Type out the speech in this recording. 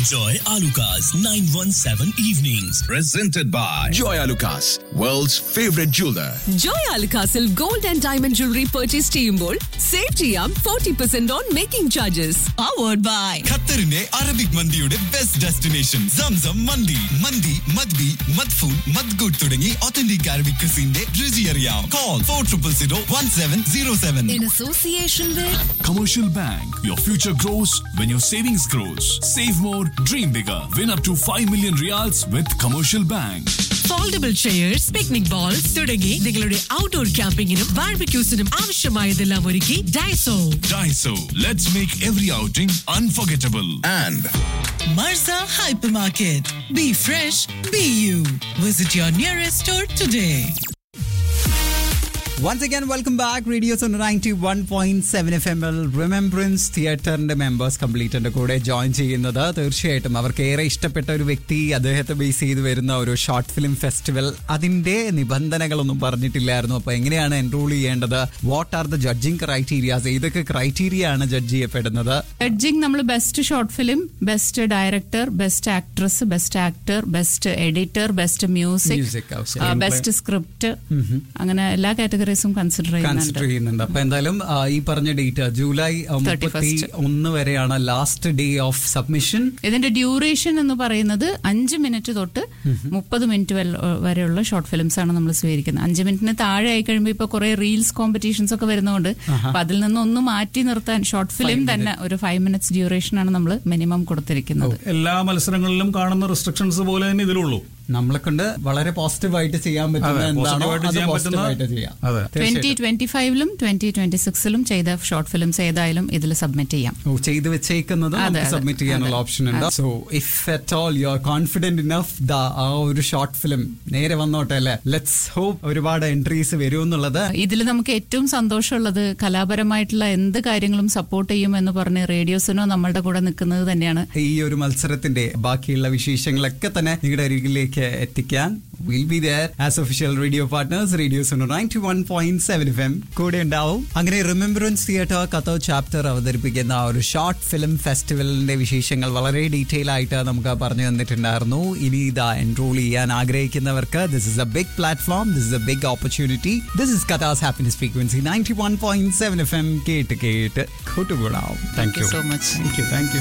Joy Alukas, 917 Evenings. Presented by Joy Alukas, world's favorite jeweler. Joy അൽകാസിൽ gold and diamond jewellery purchase ചെയ്യുമ്പോൾ save ചെയ്യാം forty percent on making charges powered by ഖത്തറിന്റെ Arabic മന്തിയുടെ best destination Zamzam മന്തി മന്തി മദ്ബി മദ്ഫൂൺ മദ്ഗുഡ് തുടങ്ങി ഒത്തന്റിക് അറബിക് ക്രിസിന്റെ രുചി അറിയാം call four triple zero one seven zero seven in association with Commercial Bank. Your future grows when your savings grows. Save more, dream bigger. Win up to 5 million reals with Commercial Bank. Foldable chairs picnic bowls തുടങ്ങി നിങ്ങളുടെ outdoor ക്യാമ്പിങ്ങിനും ബാർബിക്യൂസിനും ആവശ്യമായതെല്ലാം ഒരുക്കി Daiso Daiso. Let's make every outing unforgettable. And Marza hyper market be fresh be you visit your nearest store today once again welcome back radio zone ninety one point seven F M L remembrance തിയേറ്ററിന്റെ members കംപ്ലീറ്റിന്റെ കൂടെ join ചെയ്യുന്നത് തീർച്ചയായിട്ടും അവർക്ക് ഏറെ ഇഷ്ടപ്പെട്ട ഒരു വ്യക്തി അദ്ദേഹത്തെ ബേസ് ചെയ്ത് വരുന്ന ഒരു ഷോർട്ട് ഫിലിം ഫെസ്റ്റിവൽ അതിന്റെ നിബന്ധനകളൊന്നും പറഞ്ഞിട്ടില്ലായിരുന്നു അപ്പൊ എങ്ങനെയാണ് എൻറോൾ ചെയ്യേണ്ടത് what are the judging criterias ഏതൊക്കെ ക്രൈറ്റീരിയ ആണ് ജഡ്ജ് ചെയ്യപ്പെടുന്നത് ജഡ്ജിങ് നമ്മൾ best short film best director best actress best actor best editor best Music, music ah, screenplay. Best script അങ്ങനെ എല്ലാ കാറ്റഗറീസും കൺസിഡർ കൺസിഡർ ചെയ്യുന്നുണ്ട് ചെയ്യുന്നുണ്ട് അപ്പൊ എന്തായാലും ആ, ഈ പറഞ്ഞ ഡേറ്റ് ജൂലൈ മുപ്പത്തി ഒന്ന് വരെയാണ് ലാസ്റ്റ് ഡേ ഓഫ് സബ്മിഷൻ ഇതിന്റെ ഡ്യൂറേഷൻ എന്ന് പറയുന്നത് അഞ്ച് മിനിറ്റ് തൊട്ട് മുപ്പത് മിനിറ്റ് വരെയുള്ള ഷോർട്ട് ഫിലിംസ് ആണ് നമ്മൾ സ്വീകരിക്കുന്നത് അഞ്ച് മിനിറ്റിന് താഴെ ആയി കഴിയുമ്പോൾ ഇപ്പൊ കുറെ റീൽസ് കോമ്പറ്റീഷൻസ് ഒക്കെ വരുന്നതുകൊണ്ട് അപ്പൊ അതിൽ നിന്ന് ഒന്ന് മാറ്റി നിർത്താൻ ഷോർട്ട് ഫിലിം തന്നെ ഒരു ഫൈവ് മിനിറ്റ്സ് ഡ്യൂറേഷൻ ആണ് നമ്മൾ മിനിമം കൊടുത്തിരിക്കുന്നത് എല്ലാ മത്സരങ്ങളിലും കാണുന്ന റെസ്ട്രിക്ഷൻസ് പോലെ തന്നെ ഇതിലുള്ളൂ നമ്മളെ കൊണ്ട് വളരെ പോസിറ്റീവ് ആയിട്ട് ചെയ്യാൻ പറ്റുന്ന അതെ, എന്താണോ positive ആയിട്ട് അത് ചെയ്യാൻ positive പറ്റുന്ന- ആയിട്ട് ചെയ്യാം അതെ. ട്വന്റി ട്വന്റി ഫൈവിലും ട്വന്റി ട്വന്റി സിക്സിലും ചെയ്ത ഷോർട്ട് ഫിലിംസ് ഏതായാലും ഇതിൽ സബ്മിറ്റ് ചെയ്യാം ഓ, ചെയ്ത് വെച്ചേക്കുന്നത് അതെ, നമുക്ക് അതെ, സബ്മിറ്റ് ചെയ്യാനുള്ള അതെ. ഓപ്ഷൻ ഉണ്ട് so if at all you are confident enough the ah ഒരു ഷോർട്ട് ഫിലിം നേരെ വന്നോട്ടെ അല്ലെ ലെറ്റ്സ് ഹോപ്പ് ഒരുപാട് എൻട്രീസ് വരും എന്നുള്ളത് ഇതിൽ നമുക്ക് ഏറ്റവും സന്തോഷമുള്ളത് കലാപരമായിട്ടുള്ള എന്ത് കാര്യങ്ങളും സപ്പോർട്ട് ചെയ്യും എന്ന് പറഞ്ഞ് റേഡിയോസിനോ നമ്മളുടെ കൂടെ നിൽക്കുന്നത് തന്നെയാണ് ഈ ഒരു മത്സരത്തിന്റെ ബാക്കിയുള്ള വിശേഷങ്ങളൊക്കെ തന്നെ നിങ്ങളുടെ അരികിലേക്ക് എത്തിക്കാൻ will be there as official radio partners radio ninety one point seven F M കൂടെ ഉണ്ടാവും അങ്ങനെ റിമെമ്പറൻസ് തിയേറ്റർ കത്തോ ചാപ്റ്റർ അവതരിപ്പിക്കുന്ന ആ ഒരു ഷോർട്ട് ഫിലിം ഫെസ്റ്റിവലിന്റെ വിശേഷങ്ങൾ വളരെ ഡീറ്റെയിൽ ആയിട്ട് നമുക്ക് പറഞ്ഞു തന്നിട്ടുണ്ടായിരുന്നു ഇനി ഇതാ എൻറോൾ ചെയ്യാൻ ആഗ്രഹിക്കുന്നവർക്ക് this is a big platform this is a big opportunity this is Kathas happiness frequency ninety one point seven F M കേട്ട് കേട്ട് കൂട്ടുകൂടാവും thank you so much. Thank you thank U